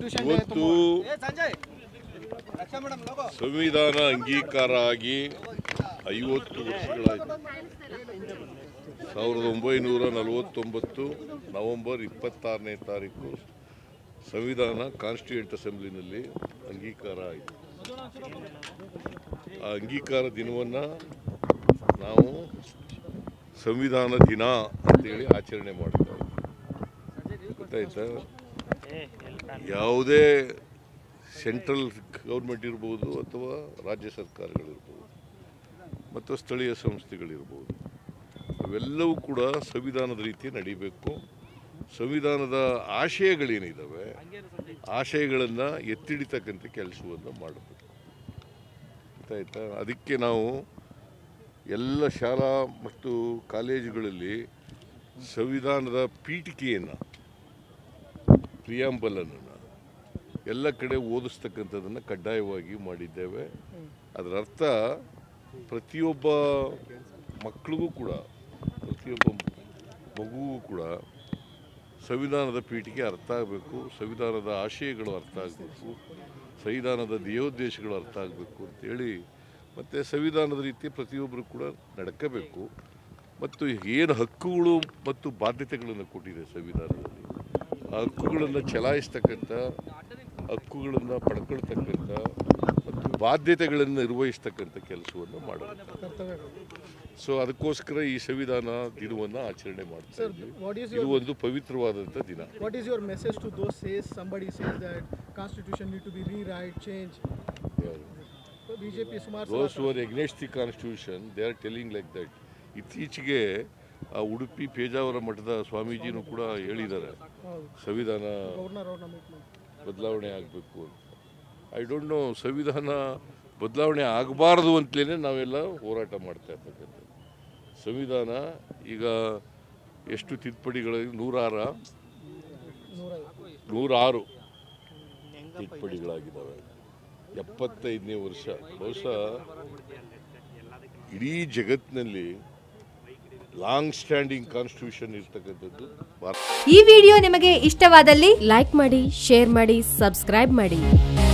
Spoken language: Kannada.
ಕಾನ್ಸ್ಟಿಟ್ಯೂಷನ್ ಡೇ ಇವತ್ತು ಸಂವಿಧಾನ ಅಂಗೀಕಾರ ಆಗಿ ಐವತ್ತು ವರ್ಷಗಳಾಯಿತು ಸಾವಿರದ ಒಂಬೈನೂರ ನಲವತ್ತೊಂಬತ್ತು ನವೆಂಬರ್ ಇಪ್ಪತ್ತಾರನೇ ತಾರೀಕು ಸಂವಿಧಾನ ಕಾನ್ಸ್ಟಿಟ್ಯೂಂಟ್ ಅಸೆಂಬ್ಲಿನಲ್ಲಿ ಅಂಗೀಕಾರ ಆಯಿತು ಆ ಅಂಗೀಕಾರ ದಿನವನ್ನು ನಾವು ಸಂವಿಧಾನ ದಿನ ಅಂತೇಳಿ ಆಚರಣೆ ಮಾಡ್ತಾರೆ ಗೊತ್ತಾಯ್ತಾ ಯಾವುದೇ ಸೆಂಟ್ರಲ್ ಗೌರ್ಮೆಂಟ್ ಇರ್ಬೋದು ಅಥವಾ ರಾಜ್ಯ ಸರ್ಕಾರಗಳಿರ್ಬೋದು ಮತ್ತು ಸ್ಥಳೀಯ ಸಂಸ್ಥೆಗಳಿರ್ಬೋದು ಅವೆಲ್ಲವೂ ಕೂಡ ಸಂವಿಧಾನದ ರೀತಿ ನಡಿಬೇಕು ಸಂವಿಧಾನದ ಆಶಯಗಳೇನಿದ್ದಾವೆ ಆಶಯಗಳನ್ನು ಎತ್ತಿಡಿತಕ್ಕಂಥ ಕೆಲಸವನ್ನು ಮಾಡಬೇಕು ಗೊತ್ತಾಯ್ತಾ ಅದಕ್ಕೆ ನಾವು ಎಲ್ಲ ಶಾಲಾ ಮತ್ತು ಕಾಲೇಜುಗಳಲ್ಲಿ ಸಂವಿಧಾನದ ಪೀಠಿಕೆಯನ್ನು ಪ್ರಿಯಾಂಬಲನ್ನು ಎಲ್ಲ ಕಡೆ ಓದಿಸ್ತಕ್ಕಂಥದ್ದನ್ನು ಕಡ್ಡಾಯವಾಗಿ ಮಾಡಿದ್ದೇವೆ ಅದರ ಅರ್ಥ ಪ್ರತಿಯೊಬ್ಬ ಮಕ್ಕಳಿಗೂ ಕೂಡ ಪ್ರತಿಯೊಬ್ಬ ಮಗುವೂ ಕೂಡ ಸಂವಿಧಾನದ ಪೀಠಿಗೆ ಅರ್ಥ ಆಗಬೇಕು ಸಂವಿಧಾನದ ಆಶಯಗಳು ಅರ್ಥ ಆಗಬೇಕು ಸಂವಿಧಾನದ ಧ್ಯೇಯೋದ್ದೇಶಗಳು ಅರ್ಥ ಆಗಬೇಕು ಅಂತೇಳಿ ಮತ್ತು ಸಂವಿಧಾನದ ರೀತಿ ಪ್ರತಿಯೊಬ್ಬರು ಕೂಡ ನಡ್ಕೋಬೇಕು ಮತ್ತು ಏನು ಹಕ್ಕುಗಳು ಮತ್ತು ಬಾಧ್ಯತೆಗಳನ್ನು ಕೊಟ್ಟಿದೆ ಸಂವಿಧಾನದಲ್ಲಿ ಆ ಹಕ್ಕುಗಳನ್ನು ಚಲಾಯಿಸ್ತಕ್ಕಂಥ ಹಕ್ಕುಗಳನ್ನು ಪಡ್ಕೊಳ್ತಕ್ಕಂಥ ಮತ್ತು ಬಾಧ್ಯತೆಗಳನ್ನು ನಿರ್ವಹಿಸ್ತಕ್ಕಂಥ ಕೆಲಸವನ್ನು ಮಾಡಬೇಕು ಕರ್ತವ್ಯಗಳು ಸೊ ಅದಕ್ಕೋಸ್ಕರ ಈ ಸಂವಿಧಾನ ದಿನವನ್ನು ಆಚರಣೆ ಮಾಡ್ತಾ Sir, ಇದ್ದೀವಿ what is ಇದು your ಒಂದು ಪವಿತ್ರವಾದಂಥ ದಿನ what is your message to those says somebody says that constitution need to be rewrite change BJP ಸುಮಾರು ಸಲ those were against the constitution they are telling like that ಇತ್ತೀಚೆಗೆ ಆ ಉಡುಪಿ ಪೇಜಾವರ ಮಠದ ಸ್ವಾಮೀಜಿನೂ ಕೂಡ ಹೇಳಿದ್ದಾರೆ ಹೌದು ಸಂವಿಧಾನ ಗವರ್ನರ್ ಅವ್ರನ್ನ ಮೀಟ್ ಮಾಡಿ ಬದಲಾವಣೆ ಆಗಬೇಕು ಅಂತ ಐ ಡೋಂಟ್ ನೋ ಸಂವಿಧಾನ ಬದಲಾವಣೆ ಆಗಬಾರ್ದು ಅಂತಲೇ ನಾವೆಲ್ಲ ಹೋರಾಟ ಮಾಡ್ತಾ ಇರ್ತಕ್ಕಂಥದ್ದು ಸಂವಿಧಾನ ಈಗ ಎಷ್ಟು ತಿದ್ದುಪಡಿಗಳು ನೂರಾರ ನೂರೈವತ್ತು ನೂರಾರು ತಿದ್ದುಪಡಿಗಳಾಗಿದ್ದಾವೆ ಎಪ್ಪತ್ತೈದನೇ ವರ್ಷ ಬಹುಶಃ ಇಡೀ ಜಗತ್ತಿನಲ್ಲಿ ಲಾಂಗ್ ಸ್ಟ್ಯಾಂಡಿಂಗ್ ಕಾನ್ಸ್ಟಿಟ್ಯೂಷನ್ ಇರ್ತಕ್ಕಂಥದ್ದು ಭಾರತ ಈ ವಿಡಿಯೋ ನಿಮಗೆ ಇಷ್ಟವಾದಲ್ಲಿ ಲೈಕ್ ಮಾಡಿ ಶೇರ್ ಮಾಡಿ ಸಬ್ಸ್ಕ್ರೈಬ್ ಮಾಡಿ